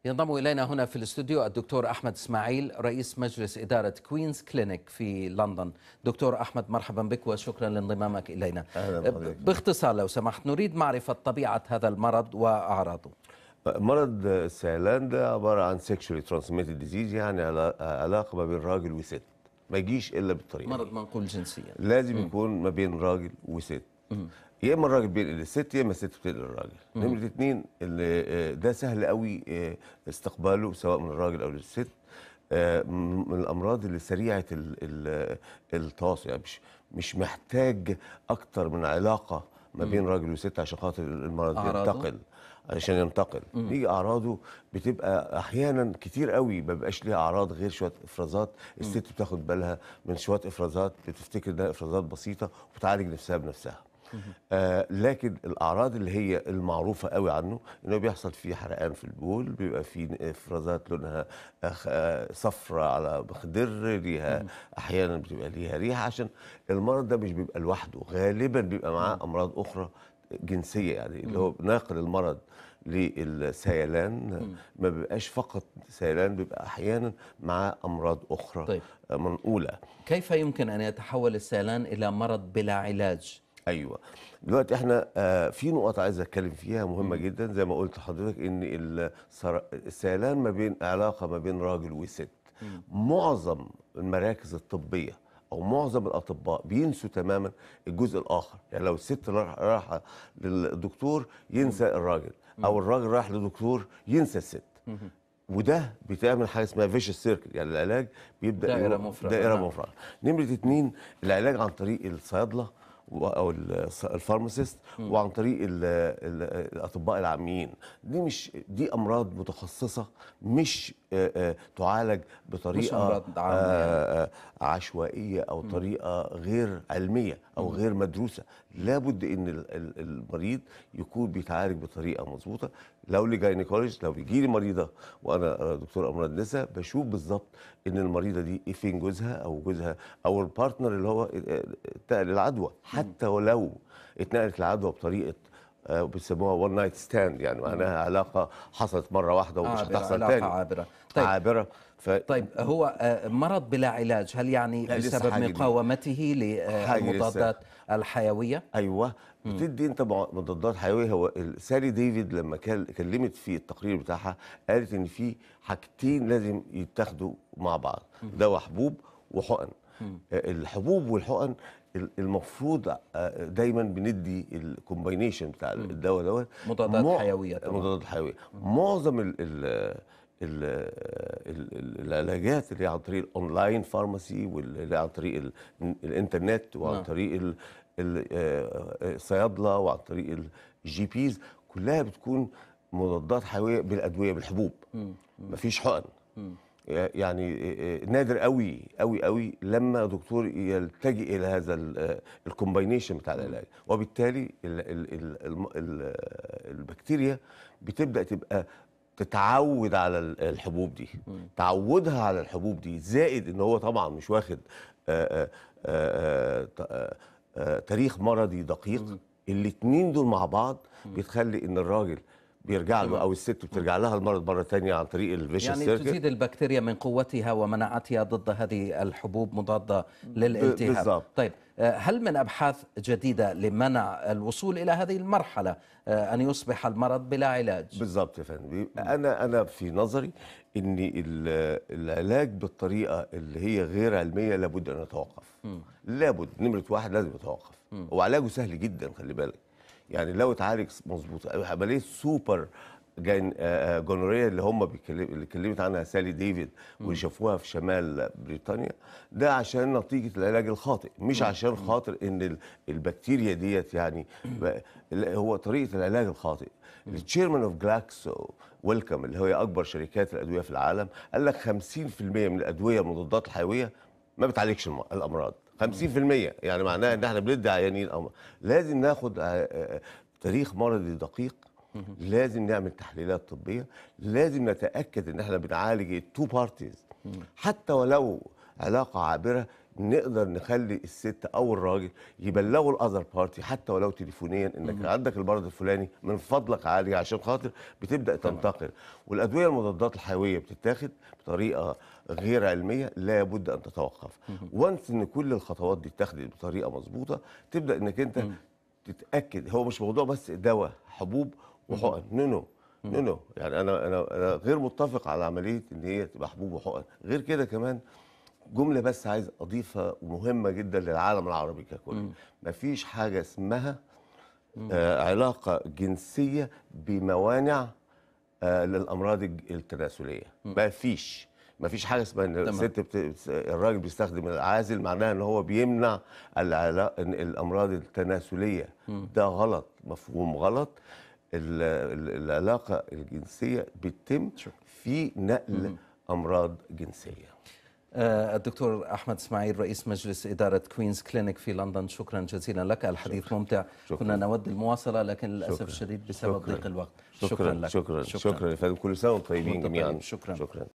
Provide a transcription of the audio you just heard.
ينضم إلينا هنا في الاستوديو الدكتور أحمد إسماعيل رئيس مجلس إدارة كوينز كلينيك في لندن دكتور أحمد مرحبا بك وشكرا لانضمامك إلينا أهلا بحضرتك. باختصار لو سمحت نريد معرفة طبيعة هذا المرض وأعراضه مرض السيلان ده عباره عن sexually transmitted disease يعني علا- علاقه ما بين راجل وست ما يجيش الا بالطريقه مرض دي. منقول جنسيا لازم يكون ما بين راجل وست يا اما الراجل بينقل الست يا اما الست بتنقل الراجل نمره اتنين اللي آه، ده سهل قوي آه، استقباله سواء من الراجل او الست آه، من الامراض اللي سريعه ال- ال- التواصل يعني مش مش محتاج اكتر من علاقه ما بين راجل وست عشان خاطر المرض أعراضه؟ ينتقل علشان ينتقل نيجي اعراضه بتبقى احيانا كتير قوي ما بيبقاش ليها اعراض غير شويه افرازات الست بتاخد بالها من شويه افرازات بتفتكر انها افرازات بسيطه وبتعالج نفسها بنفسها آه لكن الاعراض اللي هي المعروفه قوي عنه انه بيحصل فيه حرقان في البول بيبقى فيه افرازات لونها صفرة على خضر ليها احيانا بتبقى ليها ريحه عشان المرض ده مش بيبقى لوحده غالبا بيبقى معاه امراض اخرى جنسيه يعني اللي هو ناقل المرض للسيلان ما بيبقاش فقط سيلان بيبقى احيانا معاه امراض اخرى طيب. منقوله كيف يمكن أن يتحول السيلان إلى مرض بلا علاج ايوه دلوقتي احنا آه في نقط عايز اتكلم فيها مهمه جدا زي ما قلت لحضرتك ان السر- السيلان ما بين علاقه ما بين راجل وست معظم المراكز الطبيه او معظم الاطباء بينسوا تماما الجزء الاخر يعني لو الست راح- رايحه للدكتور ينسى الراجل او الراجل راح للدكتور ينسى الست وده بتعمل حاجه اسمها فيشس سيركل يعني العلاج بيبدا دائرة يروح- مفرغة، دائره نعم. مفرغه نمره اتنين العلاج عن طريق الصيادله و- او الص- الفارماسيست وعن طريق ال ال الاطباء العاميين دي مش دي امراض متخصصه مش آه، آه، تعالج بطريقه أمراض عامة آه، آه، عشوائيه او طريقه غير علميه او غير مدروسه لابد ان ال- ال- المريض يكون بيتعالج بطريقه مظبوطه لو لجاينيكولوجيست لو بيجي لي مريضه وانا آه، دكتور امراض نساء بشوف بالظبط ان المريضه دي ايه فين جوزها او جوزها او البارتنر اللي هو آه، اتنقل العدوى حتى ولو اتنقلت العدوى بطريقه آه، بيسموها وان نايت ستاند يعني معناها علاقه حصلت مره واحده ومش عابرة، هتحصل علاقة تاني عابرة طيب عابره ف... طيب هو آه، مرض بلا علاج هل يعني لا، لسه بسبب حاجة دي. مقاومته حاجة لسه. للمضادات الحيوية ايوه بتدي انت مع- مضادات حيويه هو ال- سالي ديفيد لما كان- كلمت في التقرير بتاعها قالت ان في حاجتين لازم يتاخدوا مع بعض دواء حبوب وحقن آه، الحبوب والحقن ال- المفروض آه، دايما بندي الكومباينيشن بتاع الدواء دوت مضادات مع- حيوية طبعاً. مضادات حيويه معظم ال ال ال ال- ال- العلاجات اللي هي عن طريق الاونلاين فارماسي واللي هي عن طريق ال- الانترنت وعن نعم. طريق ال- ال- آه، الصيادله وعن طريق الجي بيز كلها بتكون مضادات حيويه بالادويه بالحبوب مفيش حقن يعني آه، آه، نادر قوي قوي قوي لما دكتور يلتجئ الى هذا الكومباينيشن بتاع العلاج وبالتالي ال ال ال الم- ال البكتيريا بتبدا تبقى تتعود على ال- الحبوب دي تعودها على الحبوب دي زائد ان هو طبعا مش واخد آه، آه، آه، ت- آه، آه، تاريخ مرضي دقيق الاثنين دول مع بعض بتخلي ان الراجل بيرجع له او الست بترجع لها المرض مره تانية عن طريق الفيشن يعني سيركل تزيد البكتيريا من قوتها ومناعتها ضد هذه الحبوب مضادة للالتهاب بالضبط. طيب آه، هل من أبحاث جديدة لمنع الوصول إلى هذه المرحلة آه، أن يصبح المرض بلا علاج بالظبط يا فندم بيبقى انا انا في نظري ان ال- العلاج بالطريقه اللي هي غير علميه لابد ان يتوقف لابد نمره واحد لازم يتوقف وعلاجه سهل جدا خلي بالك يعني لو اتعالج مظبوط عمليه سوبر جان آه، آه، جونوريا اللي هم بيتكلم اللي اتكلمت عنها سالي ديفيد واللي شافوها في شمال بريطانيا ده عشان نتيجه العلاج الخاطئ مش عشان خاطر ان ال- البكتيريا ديت يعني ب- لا، هو طريقه العلاج الخاطئ التشيرمان اوف جلاكسو ويلكم اللي هي اكبر شركات الادويه في العالم قال لك 50% من الادويه المضادات الحيويه ما بتعالجش الم- الامراض 50% يعني معناها ان احنا بندي عيانين امراض لازم ناخد آه، آه، تاريخ مرضي دقيق لازم نعمل تحليلات طبيه لازم نتاكد ان احنا بنعالج التو بارتيز حتى ولو علاقه عابره نقدر نخلي الست او الراجل يبلغوا الاذر بارتي حتى ولو تليفونيا انك عندك المرض الفلاني من فضلك عالي عشان خاطر بتبدا تنتقل والادويه المضادات الحيويه بتتاخد بطريقه غير علميه لابد ان تتوقف وانس ان كل الخطوات دي اتخذت بطريقه مظبوطه تبدا انك انت تتاكد هو مش موضوع بس دواء حبوب وحقن نو نو نو نو يعني انا انا انا غير متفق على عمليه ان هي تبقى حبوب وحقن غير كده كمان جمله بس عايز اضيفها مهمه جدا للعالم العربي ككل مفيش حاجه اسمها آه علاقه جنسيه بموانع آه للامراض الج- التناسليه مفيش مفيش حاجه اسمها ان الست بت... الراجل بيستخدم العازل معناها ان هو بيمنع العلا... إن الامراض التناسليه ده غلط مفهوم غلط ال... ال- العلاقه الجنسيه بتتم في نقل امراض جنسيه آه، الدكتور أحمد إسماعيل رئيس مجلس إدارة كوينز كلينيك في لندن شكرا جزيلا لك الحديث ممتع شكراً. كنا نود المواصلة لكن للأسف شكراً. الشديد بسبب شكراً. ضيق الوقت شكرا لك شكرا شكرا, شكرا يا فندم كل سنه وانتم طيبين وأنتم جميعا طيب. شكراً. شكرا